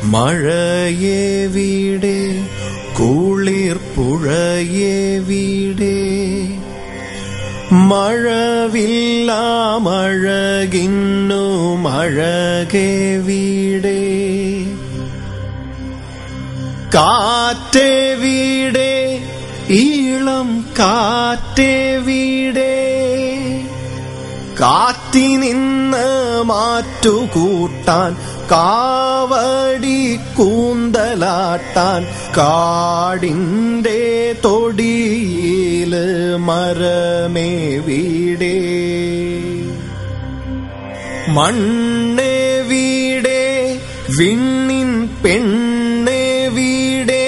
മഴയെ വീടേ കുളിർ പുഴയെ വീടേ മഴവില്ല മഴകിന്നു മഴകെ വീടേ കാറ്റേ വീടേ ഈളം കാറ്റേ വീടേ കാറ്റിനിന്ന് മാറ്റുകൂട്ടാൻ കാവടി കൂന്തലാട്ടാൻ കാടിൻ്റെ തൊടിയില് മരമേ വീടേ മണ്ണേ വീടേ വിണ്ണിൻ പെണ്ണേ വീടേ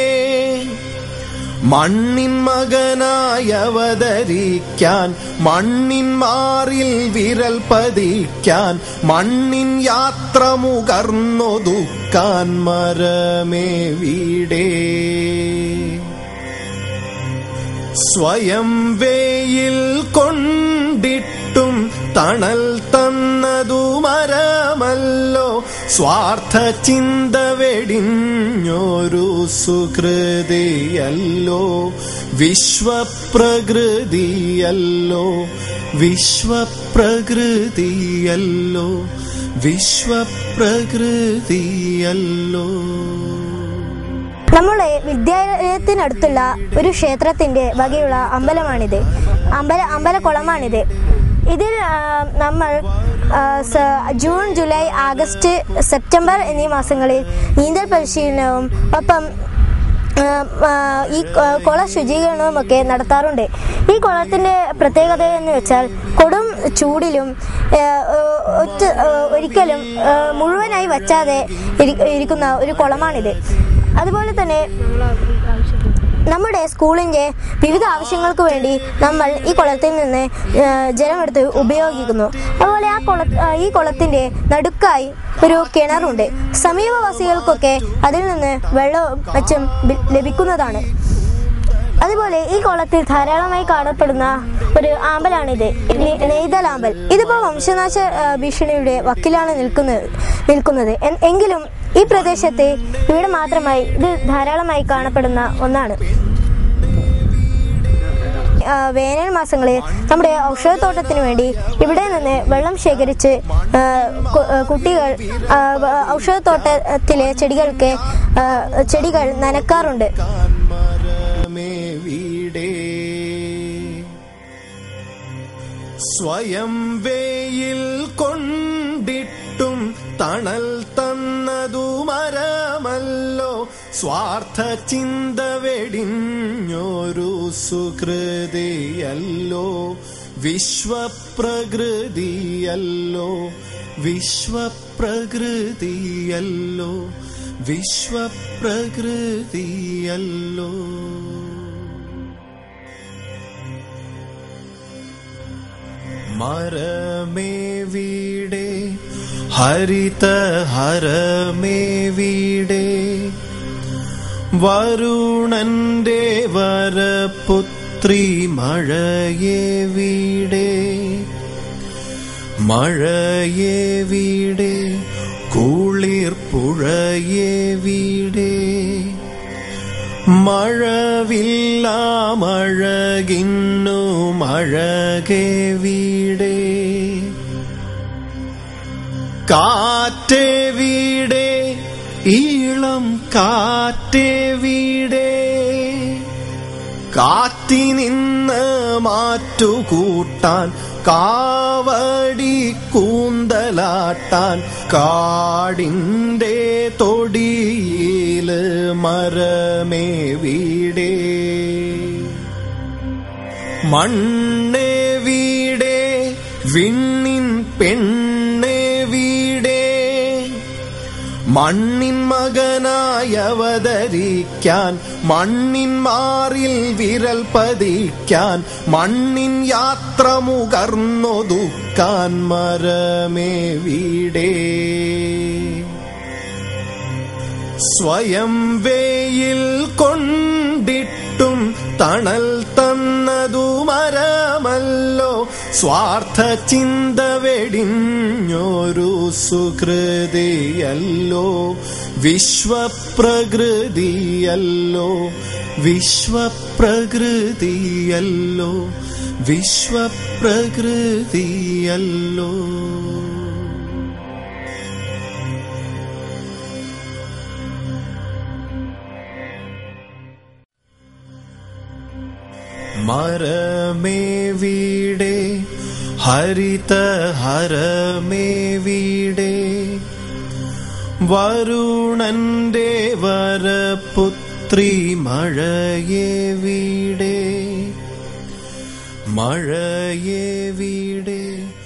മണ്ണിൻ മകനായി അവതരിക്കാൻ മണ്ണിൻ മാറിൽ വിരൽ പതിക്കാൻ മണ്ണിൻ യാത്ര മുകർന്നൊതുക്കാൻ മരമേ വീടേ സ്വയം വേയിൽ കൊണ്ടിട്ടും തണൽ തന്നതു മരമല്ലോ സ്വാർത്ഥ ചിന്ത വെടിഞ്ഞൊരു സുഹൃതിയല്ലോ വിശ്വപ്രകൃതിയല്ലോ വിശ്വപ്രകൃതിയല്ലോ വിശ്വപ്രകൃതിയല്ലോ നമ്മുടെ വിദ്യാലയത്തിനടുത്തുള്ള ഒരു ക്ഷേത്രത്തിന്റെ വകയുള്ള അമ്പലമാണിത് അമ്പല അമ്പലക്കുളമാണിത് ഇതിൽ ആ, നമ്മൾ ആ, സ- ജൂൺ ജൂലൈ ആഗസ്റ്റ് സെപ്റ്റംബർ എന്നീ മാസങ്ങളിൽ നീന്തൽ പരിശീലനവും ഒപ്പം ആ, ആ, ഈ കൊ- കുള ശുചീകരണവും ഒക്കെ നടത്താറുണ്ട് ഈ കുളത്തിന്റെ പ്രത്യേകത എന്ന് വെച്ചാൽ കൊടും ചൂടിലും ആ, ഒറ്റ ആ, ഒരിക്കലും ആ, മുഴുവനായി വച്ചാതെ ഇരി- ഇരിക്കുന്ന ഒരു കുളമാണിത് അതുപോലെ തന്നെ നമ്മുടെ സ്കൂളിന്റെ വിവിധ ആവശ്യങ്ങൾക്ക് വേണ്ടി നമ്മൾ ഈ കുളത്തിൽ നിന്ന് ആ, ജലമെടുത്ത് ഉപയോഗിക്കുന്നു അതുപോലെ ആ കുള ആ, ഈ കുളത്തിന്റെ നടുക്കായി ഒരു കിണറുണ്ട് സമീപവാസികൾക്കൊക്കെ അതിൽ നിന്ന് വെള്ളവും മറ്റും ബി- ലഭിക്കുന്നതാണ് അതുപോലെ ഈ കുളത്തിൽ ധാരാളമായി കാണപ്പെടുന്ന ഒരു ആമ്പലാണിത് നെ- നെയ്തലാമ്പൽ ഇതിപ്പോൾ വംശനാശ ആ, ഭീഷണിയുടെ വക്കിലാണ് നിൽക്കുന്നത് നിൽക്കുന്നത് എൻ- എങ്കിലും ഈ പ്രദേശത്ത് ഇവിടെ മാത്രമായി ഇത് ധാരാളമായി കാണപ്പെടുന്ന ഒന്നാണ് ആ, വേനൽ മാസങ്ങളിൽ നമ്മുടെ ഔഷധത്തോട്ടത്തിന് വേണ്ടി ഇവിടെ നിന്ന് വെള്ളം ശേഖരിച്ച് ആ, കു- ആ, കുട്ടികൾ ആ, വ- ഔഷധത്തോട്ടത്തിലെ ചെടികൾക്ക് ആ, ചെടികൾ നനക്കാറുണ്ട് മരമേ വീടേ സ്വയം വേയിൽ കൊണ്ടിട്ടും തണൽ തന്നതു മരമല്ലോ സ്വാർത്ഥ ചിന്ത വെടിഞ്ഞൊരു സുഹൃതിയല്ലോ വിശ്വപ്രകൃതിയല്ലോ വിശ്വപ്രകൃതിയല്ലോ വിശ്വപ്രകൃതിയല്ലോ മരമേ വീടേ ഹരിത ഹരമേ വീടേ വരുണന്റെ വരപുത്രി മഴയേ വീടേ മഴയേ വീടേ കുളിർ പുഴയേ വീടേ മഴവില്ല മഴകിന്നു മഴകെ വീടേ കാറ്റേ വീടേ ഈളം കാറ്റേ വീടേ കാറ്റിനിന്ന് മാറ്റുകൂട്ടാൻ കാവടി കൂന്തലാട്ടാൻ കാടിൻ്റെ തൊടിയില് മരമേ വീടേ മണ്ണേ വീടേ വിണ്ണിൻ പെണ്ണേ വീടേ മണ്ണിൻ മകനായി അവതരിക്കാൻ മണ്ണിൻ മാറിൽ വിരൽ പതിക്കാൻ മണ്ണിൻ യാത്ര മുകർന്നൊതുക്കാൻ മരമേ വീടേ സ്വയം വേയിൽ കൊണ്ടിട്ടും തണൽ തന്നതു മരമല്ലോ സ്വാർത്ഥ ചിന്ത വെടിഞ്ഞൊരു സുഹൃതിയല്ലോ വിശ്വപ്രകൃതിയല്ലോ വിശ്വപ്രകൃതിയല്ലോ വിശ്വപ്രകൃതിയല്ലോ മരമേ വീടേ ഹരിത ഹരമേ വീടേ വരുണന്റെ വരപുത്രി മഴയേ വീടേ മഴയേ വീടേ